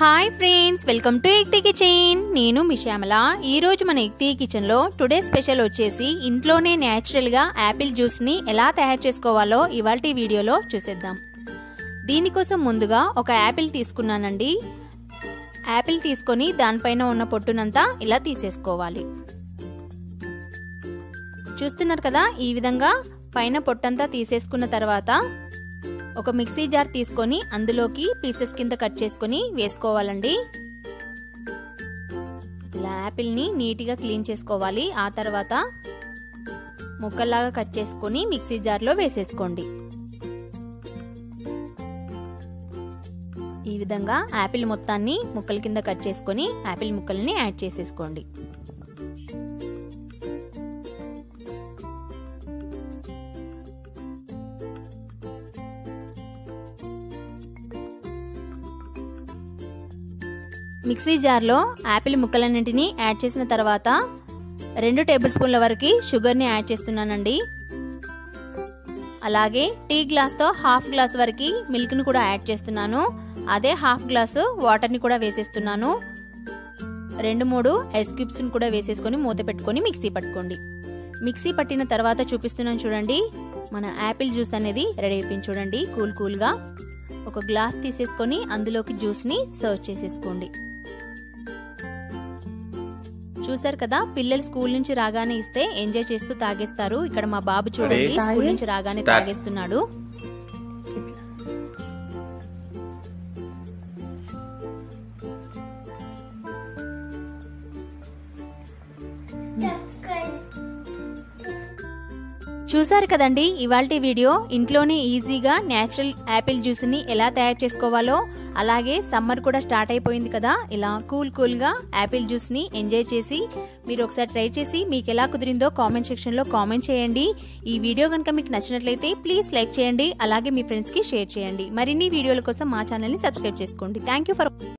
hi friends welcome to ఎక్తి kitchen నేను మీ శ్యామల ఈ రోజు మన ఎక్తి కిచెన్ లో టుడే స్పెషల్ వచ్చేసి ఇంట్లోనే న్యాచురల్ గా యాపిల్ జ్యూస్ ని ఎలా తయారు చేసుకోవాలో ఇవాల్టి వీడియోలో చూసేద్దాం దీనికోసం ముందుగా ఒక యాపిల్ తీసుకున్నానండి యాపిల్ తీసుకొని దానిపైన ఉన్న పొట్టునంతా ఇలా తీసేసుకోవాలి చూస్తున్నారు కదా ఈ విధంగా పైన పొట్టంతా తీసేసుకున్న తర్వాత ఒక మిక్సీ జార్ తీసుకొని అందులోకి పీసెస్ కింద కట్ చేసుకొని వేసుకోవాలండి ఇలా యాపిల్ని నీట్గా క్లీన్ చేసుకోవాలి ఆ తర్వాత ముక్కల్లాగా కట్ చేసుకొని మిక్సీ జార్లో వేసేసుకోండి ఈ విధంగా యాపిల్ మొత్తాన్ని ముక్కల కింద కట్ చేసుకొని యాపిల్ ముక్కల్ని యాడ్ చేసేసుకోండి మిక్సీ జార్లో యాపిల్ ముక్కలన్నింటినీ యాడ్ చేసిన తర్వాత రెండు టేబుల్ స్పూన్ల వరకు షుగర్ని యాడ్ చేస్తున్నానండి అలాగే టీ గ్లాస్తో హాఫ్ గ్లాస్ వరకు మిల్క్ని కూడా యాడ్ చేస్తున్నాను అదే హాఫ్ గ్లాసు వాటర్ని కూడా వేసేస్తున్నాను రెండు మూడు ఐస్ క్యూబ్స్ని కూడా వేసేసుకొని మూత పెట్టుకొని మిక్సీ పట్టుకోండి మిక్సీ పట్టిన తర్వాత చూపిస్తున్నాను చూడండి మన యాపిల్ జ్యూస్ అనేది రెడీ అయిపోయింది చూడండి కూల్ కూల్గా ఒక గ్లాస్ తీసేసుకొని అందులోకి జ్యూస్ని సర్వ్ చేసేసుకోండి చూసారు కదా పిల్లలు స్కూల్ నుంచి రాగానే ఇస్తే ఎంజాయ్ చేస్తూ తాగేస్తారు ఇక్కడ మా బాబు చూడండి స్కూల్ నుంచి రాగానే తాగేస్తున్నాడు చూసారు కదండి ఇవాల్టి వీడియో ఇంట్లోనే ఈజీగా న్యాచురల్ యాపిల్ జ్యూస్ని ఎలా తయారు చేసుకోవాలో అలాగే సమ్మర్ కూడా స్టార్ట్ అయిపోయింది కదా ఇలా కూల్ కూల్గా యాపిల్ జ్యూస్ని ఎంజాయ్ చేసి మీరు ఒకసారి ట్రై చేసి మీకు ఎలా కుదిరిందో కామెంట్ సెక్షన్లో కామెంట్ చేయండి ఈ వీడియో కనుక మీకు నచ్చినట్లయితే ప్లీజ్ లైక్ చేయండి అలాగే మీ ఫ్రెండ్స్కి షేర్ చేయండి మరిన్ని వీడియోల కోసం మా ఛానల్ని సబ్స్క్రైబ్ చేసుకోండి థ్యాంక్ ఫర్